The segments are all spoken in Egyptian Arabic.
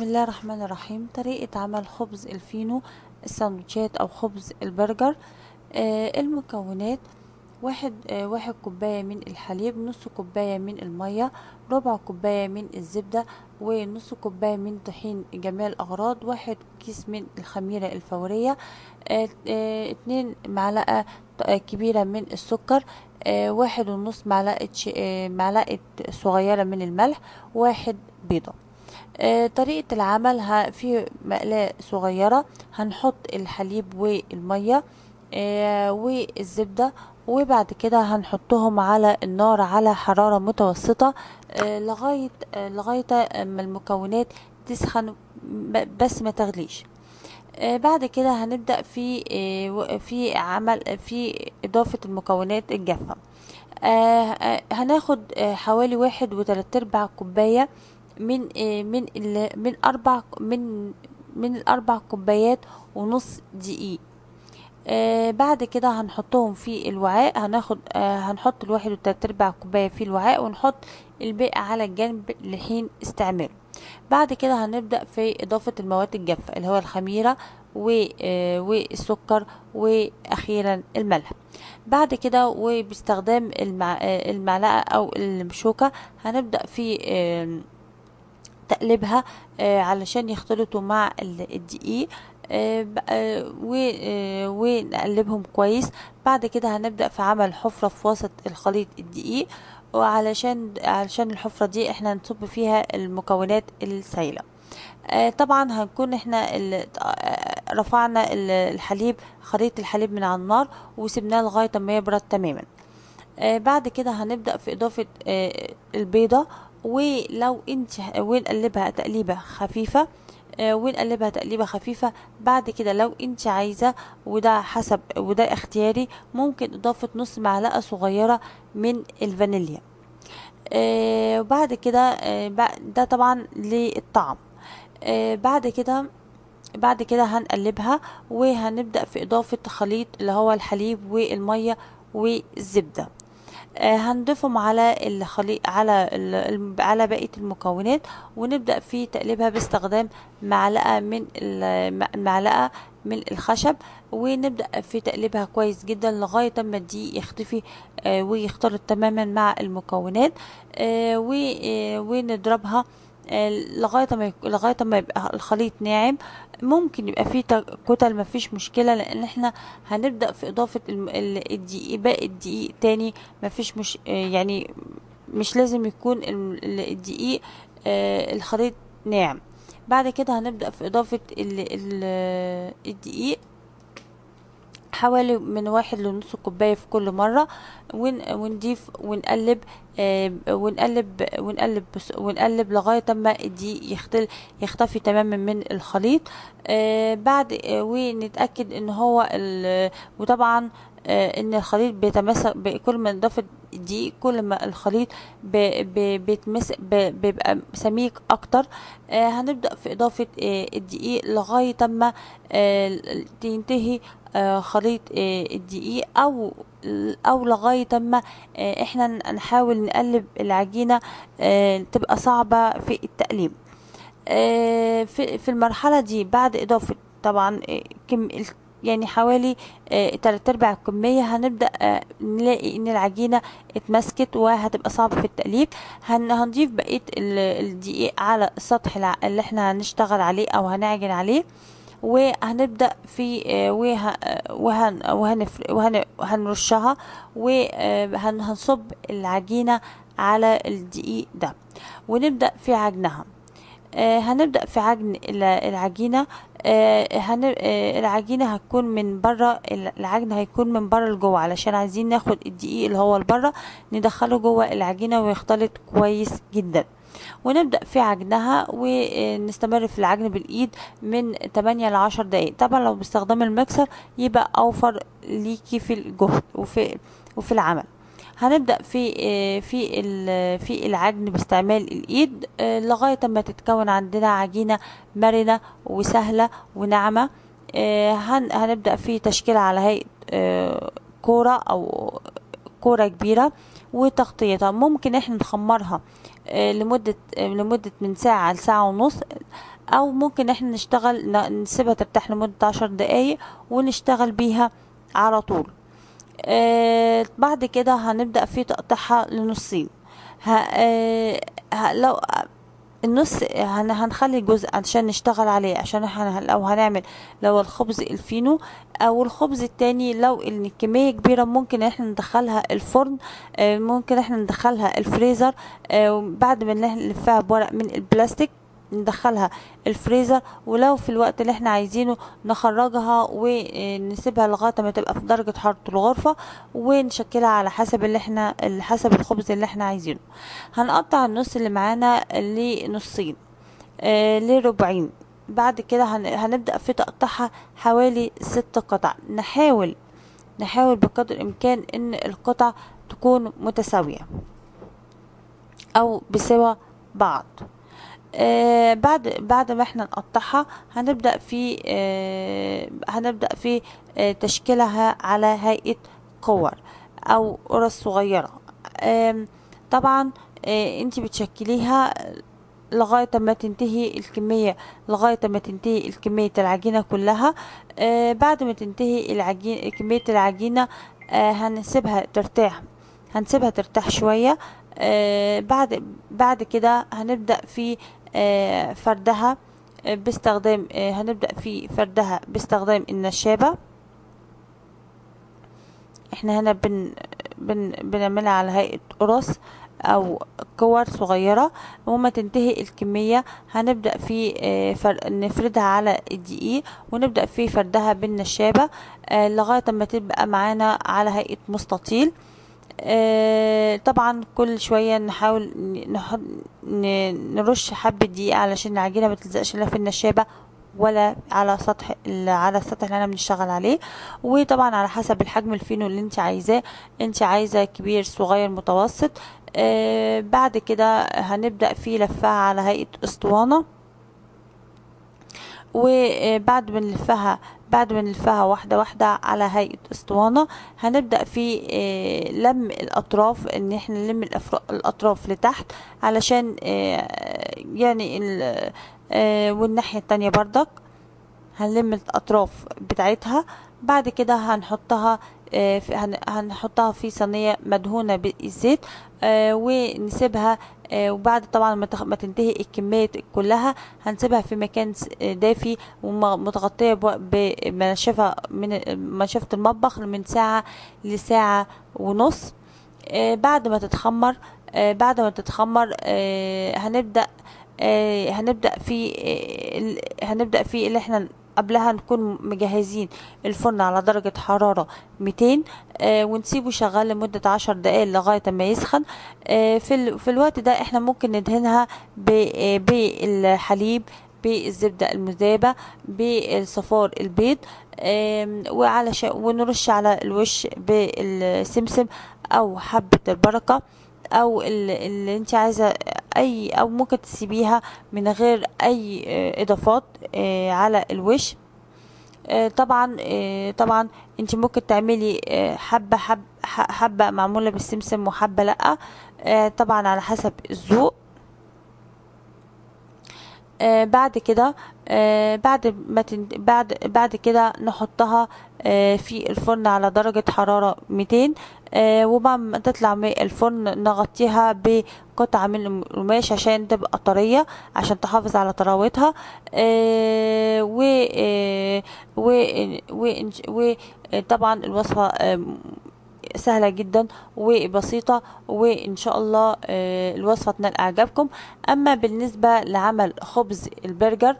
الله الرحمن الرحيم طريقة عمل خبز الفينو الساندوتشات أو خبز البرجر آه المكونات واحد آه واحد كوباية من الحليب نص كوباية من المية ربع كوباية من الزبدة ونص كوباية من طحين جميع الأغراض واحد كيس من الخميرة الفورية آه آه اتنين معلقة آه، كبيرة من السكر آه واحد ونص معلقة ش- آه معلقة صغيرة من الملح واحد بيضة آه، طريقة العمل ه- في مقلاة صغيرة هنحط الحليب والمية آه، والزبدة وبعد كده هنحطهم على النار على حرارة متوسطة آه، لغاية آه، لغاية اما المكونات تسخن ب- بس ما تغليش آه، بعد كده هنبدأ في آه، و- في عمل في إضافة المكونات الجافة آه، آه، هناخد آه، حوالي واحد وتلات أرباع كوباية من آه، من ال- من أربع من من الأربع كوبايات ونص دقيق آه بعد كده هنحطهم في الوعاء هناخد آه هنحط الواحد وتلات أرباع كوباية في الوعاء ونحط الباقي على الجنب لحين استعماله بعد كده هنبدأ في إضافة المواد الجافة اللي هو الخميرة و- آه، والسكر وأخيرا الملح بعد كده وباستخدام المع... آه، المعلقة أو المشوكة هنبدأ في آم، تقليبها آه، علشان يختلطوا مع ال- الدقيق آه، ب- آه، و- آه، ونقلبهم كويس بعد كده هنبدأ في عمل حفرة في وسط الخليط الدقيق وعلشان علشان الحفرة دي احنا نصب فيها المكونات السائلة آه، طبعا هنكون احنا ال- آه، رفعنا ال- الحليب خليط الحليب من على النار وسبناه لغاية ما يبرد تماما آه بعد كده هنبدأ في إضافة آه البيضة ولو انت ونقلبها تقليبة خفيفة آه ونقلبها تقليبة خفيفة بعد كده لو انت عايزة وده حسب وده اختياري ممكن إضافة نص معلقة صغيرة من الفانيليا آه وبعد كده آه بع- ده طبعا للطعم آه بعد كده بعد كده هنقلبها وهنبدأ في إضافة خليط اللي هو الحليب والمية والزبدة آه، هنضيفهم على الخليط على ال- الم- على بقية المكونات ونبدأ في تقليبها باستخدام معلقة من ال- معلقة من الخشب ونبدأ في تقليبها كويس جدا لغاية ما الدقيق يختفي آه، ويختلط تماما مع المكونات آه، و- آه، ونضربها آه، لغاية ما يك- لغاية ما يبقى الخليط ناعم ممكن يبقى فيه تك- كتل مفيش مشكلة لأن احنا هنبدأ في إضافة الم- ال- الدقيق باقي الدقيق تاني مفيش مش آه، يعني مش لازم يكون ال- ال- الدقيق آه، الخليط ناعم بعد كده هنبدأ في إضافة ال- ال- الدقيق حوالي من واحد لنص كوباية في كل مرة ون ونضيف ونقلب آه ونقلب ونقلب بس- ونقلب لغاية ما الدقيق يختل يختفي تماما من الخليط آه بعد آه ونتأكد ان هو ال- وطبعا آه ان الخليط بيتماسك ب- كل ما نضاف الدقيق كل ما الخليط ب- ب- بيتمس ب- بيبقى سميك اكتر آه هنبدأ في اضافة آه الدقيق لغاية ما آه تنتهي آه، خليط آه، الدقيق او او لغايه اما آه، احنا نحاول نقلب العجينه آه، تبقى صعبه في التقليب آه، في في المرحله دي بعد اضافه طبعا آه، كم ال- يعني حوالي آه، تلات ارباع الكمية هنبدأ آه، نلاقي ان العجينة اتمسكت وهتبقى صعبة في التقليب هن هنضيف بقية ال- الدقيق على السطح الع- اللي احنا هنشتغل عليه او هنعجن عليه وهنبدأ في آه، وه- آه، وهن وهنفر- وهن وهنرشها وهنصب العجينة على الدقيق ده ونبدأ في عجنها آه، هنبدأ في عجن ال- العجينة آه، هن... آه، العجينة هتكون من بره العجن هيكون من بره لجوه علشان عايزين ناخد الدقيق اللي هو لبره ندخله جوه العجينة ويختلط كويس جدا ونبدأ في عجنها ونستمر في العجن بالإيد من 8 ل 10 دقايق طبعا لو باستخدام المكسر يبقى أوفر ليكي في الجهد وفي وفي العمل هنبدأ في آه، في ال- في العجن باستعمال الإيد آه، لغاية ما تتكون عندنا عجينة مرنة وسهلة وناعمة آه، هن- هنبدأ في تشكيلها على هيئة آه، كورة أو كورة كبيرة وتغطيتها ممكن احنا نخمرها آه، لمدة آه، لمدة من ساعة لساعة ونص او ممكن احنا نشتغل ن- نسيبها ترتاح لمدة عشر دقايق ونشتغل بيها على طول آه بعد كده هنبدأ في تقطيعها لنصين ه... آه ه... لو النص هن... هنخلي جزء عشان نشتغل عليه عشان احنا لو هنعمل لو الخبز الفينو او الخبز التاني لو ان الكمية كبيرة ممكن احنا ندخلها الفرن آه ممكن احنا ندخلها الفريزر آه بعد ما نلفها بورق من البلاستيك ندخلها الفريزر ولو في الوقت اللي احنا عايزينه نخرجها ونسيبها لغايه ما تبقى في درجه حراره الغرفه ونشكلها على حسب اللي احنا حسب الخبز اللي احنا عايزينه هنقطع النص اللي معانا لنصين آه لربعين بعد كده هن... هنبدا في تقطيعها حوالي ست قطع نحاول نحاول بقدر الامكان ان القطع تكون متساويه او بسوى بعض آه بعد بعد ما احنا نقطعها هنبدا في آه هنبدا في آه تشكيلها على هيئه كور او قرص صغيره آه طبعا آه انت بتشكليها لغاية ما تنتهي الكمية لغاية ما تنتهي الكمية العجينة كلها آه بعد ما تنتهي العجين كمية العجينة آه هنسيبها ترتاح هنسيبها ترتاح شوية آه بعد بعد كده هنبدأ في آه فردها آه باستخدام آه هنبدأ في فردها باستخدام النشابة احنا هنا بن بن بنعملها على هيئة قرص او كور صغيرة وما تنتهي الكمية هنبدأ في نفردها على الدقيق ونبدأ في فردها بالنشابة لغاية ما تبقى معانا على هيئة مستطيل طبعا كل شوية نحاول نحط نرش حبة دقيق علشان العجينة ما تلزقش لا في النشابة ولا على سطح على السطح اللي انا بنشتغل عليه وطبعا على حسب الحجم الفينو اللي انت عايزاه انت عايزه كبير صغير متوسط آه بعد كده هنبدأ في لفها على هيئة اسطوانة وبعد ما نلفها بعد ما نلفها واحدة واحدة على هيئة اسطوانة هنبدأ في آه لم الأطراف ان احنا نلم الأطراف لتحت علشان آه يعني والناحية التانية بردك هنلم الأطراف بتاعتها بعد كده هنحطها هنحطها في صينية مدهونة بالزيت ونسيبها وبعد طبعا ما تنتهي الكمية كلها هنسيبها في مكان دافي ومتغطية بمنشفة من منشفة المطبخ من ساعة لساعة ونص بعد ما تتخمر بعد ما تتخمر هنبدأ هنبدأ في هنبدأ في اللي احنا قبلها نكون مجهزين الفرن على درجة حرارة 200 آه ونسيبه شغال لمدة عشر دقايق لغاية ما يسخن آه في, في الوقت ده احنا ممكن ندهنها بالحليب بالزبدة المذابة بالصفار البيض آه وعلى ونرش على الوش بالسمسم او حبة البركة او اللي, اللي انت عايزه اي او ممكن تسيبيها من غير اي اضافات على الوش طبعا طبعا انت ممكن تعملي حبه حب حبه معموله بالسمسم وحبه لا طبعا على حسب الذوق آه بعد كده آه بعد ما تند... بعد بعد كده نحطها آه في الفرن على درجة حرارة 200 آه وبعد ما تطلع من الفرن نغطيها بقطعة من القماش عشان تبقى طرية عشان تحافظ على طراوتها آه و آه و وطبعا الوصفة آه سهلة جدا وبسيطة وإن شاء الله الوصفة تنال إعجابكم أما بالنسبة لعمل خبز البرجر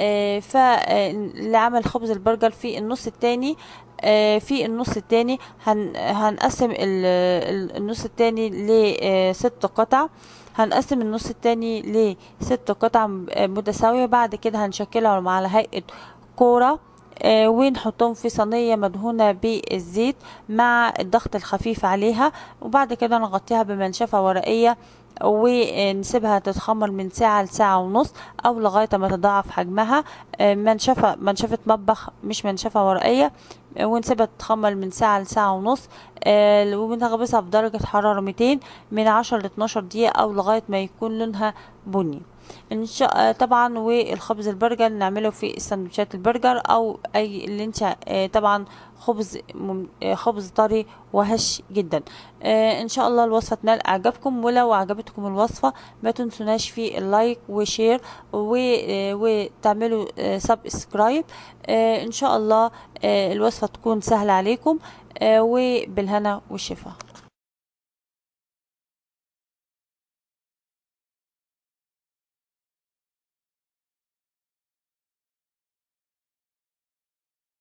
فلعمل خبز البرجر في النص التاني في النص التاني هن هنقسم النص التاني لست قطع هنقسم النص التاني لست قطع متساوية بعد كده هنشكلهم على هيئة كورة آه ونحطهم في صينية مدهونة بالزيت مع الضغط الخفيف عليها وبعد كده نغطيها بمنشفة ورقية ونسيبها تتخمر من ساعة لساعة ونص أو لغاية ما تضاعف حجمها آه منشفة منشفة مطبخ مش منشفة ورقية آه ونسيبها تتخمر من ساعة لساعة ونص وبنغمسها في درجة حرارة 200 من 10 ل 12 دقيقة أو لغاية ما يكون لونها بني ان شاء آه، طبعا والخبز البرجر نعمله في سندوتشات البرجر او اي اللي انت آه، طبعا خبز مم... آه، خبز طري وهش جدا آه ان شاء الله الوصفه تنال اعجابكم ولو عجبتكم الوصفه ما تنسوناش في اللايك وشير و... آه وتعملوا آه سبسكرايب آه ان شاء الله آه الوصفه تكون سهله عليكم آه وبالهنا والشفاء